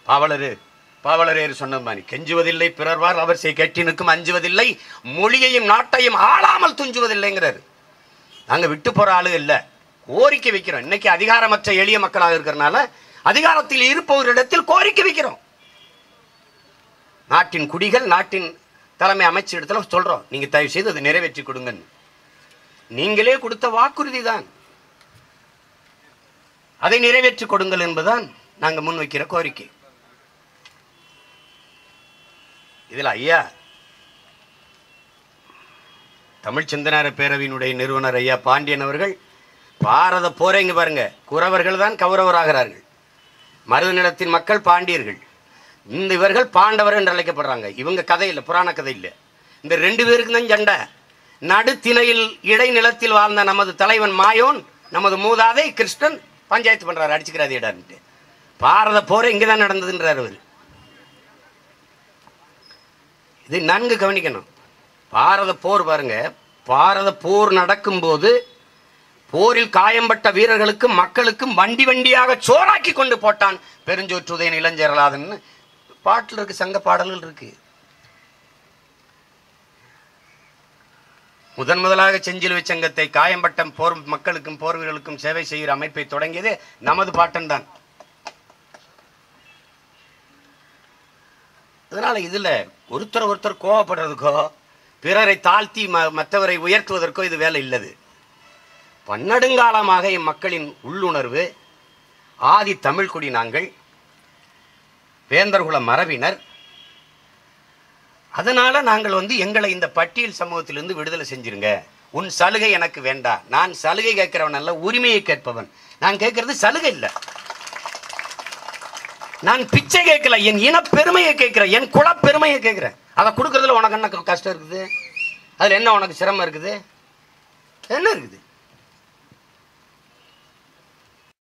பாவலரு பாவலரேறு சொன்ன மாதிரி கெஞ்சுவதில்லை பிறர்வார் அவர் செய் கேட்டினுக்கும் அஞ்சுவதில்லை மொழியையும் நாட்டையும் ஆளாமல் துஞ்சுவதில்லைங்கிறாரு நாங்க விட்டு போற ஆளு இல்ல கோரிக்கை வைக்கிறோம் இன்னைக்கு அதிகாரமற்ற எளிய மக்களாக இருக்கிறனால அதிகாரத்தில் இருப்பவரிடத்தில் கோரிக்கை வைக்கிறோம் நாட்டின் குடிகள் நாட்டின் தலைமை அமைச்சரிடத்துல சொல்றோம் நீங்க தயவு செய்து அதை நிறைவேற்றி கொடுங்கன்னு நீங்களே கொடுத்த வாக்குறுதி தான் அதை நிறைவேற்றி கொடுங்கள் என்பதுதான் நாங்க முன்வைக்கிற கோரிக்கை இதுல ஐயா தமிழ் சிந்தனார பேரவையினுடைய நிறுவனர் ஐயா பாண்டியன் அவர்கள் பாரத போரை இங்க பாருங்க குறவர்கள் தான் கௌரவராகிறார்கள் மருது நிலத்தின் மக்கள் பாண்டியர்கள் இந்த இவர்கள் பாண்டவர் என்று அழைக்கப்படுறாங்க இவங்க கதை இல்லை புராண கதை இல்லை இந்த ரெண்டு பேருக்கு தான் சண்டை நடுத்திணையில் இடைநிலத்தில் வாழ்ந்த நமது தலைவன் மாயோன் நமது மூதாதை கிருஷ்ணன் பஞ்சாயத்து பண்றாரு அடிச்சுக்கிறாது இடம்ட்டு பாரத போரை இங்கே தான் நடந்ததுன்றார் அவர் இது நன்கு கவனிக்கணும் பாரத போர் பாருங்க பாரத போர் நடக்கும்போது போரில் காயம்பட்ட வீரர்களுக்கும் மக்களுக்கும் வண்டி வண்டியாக சோறாக்கி கொண்டு போட்டான் பெருஞ்சோற்றுதயன் இளஞ்சரலாதன் பாட்டில் இருக்கு சங்க பாடல்கள் இருக்கு முதன் முதலாக செஞ்சிலுவை சங்கத்தை காயம்பட்ட போர் மக்களுக்கும் போர் வீரர்களுக்கும் சேவை செய்கிற அமைப்பை தொடங்கியது நமது பாட்டன் தான் அதனால இதுல ஒருத்தர் ஒருத்தர் கோவப்படுறதுக்கோ பிறரை தாழ்த்தி ம- மற்றவரை உயர்த்துவதற்கோ இது வேலை இல்லது பன்னெடுங்காலமாக இம்மக்களின் உள்ளுணர்வு ஆதி தமிழ்குடி நாங்கள் வேந்தர்குல மரபினர் அதனால நாங்கள் வந்து எங்களை இந்த பட்டியல் சமூகத்திலிருந்து விடுதலை செஞ்சிருங்க உன் சலுகை எனக்கு வேண்டாம் நான் சலுகை கேட்கிறவன் அல்ல உரிமையை கேட்பவன் நான் கேட்கறது சலுகை இல்லை நான் பிச்சை கேட்கல என் இன பெருமையை கேட்கிறேன் என் குல பெருமையை கேட்கிறேன் அதை கொடுக்கறதுல உனக்கு என்ன கஷ்டம் இருக்குது அதுல என்ன உனக்கு சிரமம் இருக்குது என்ன இருக்குது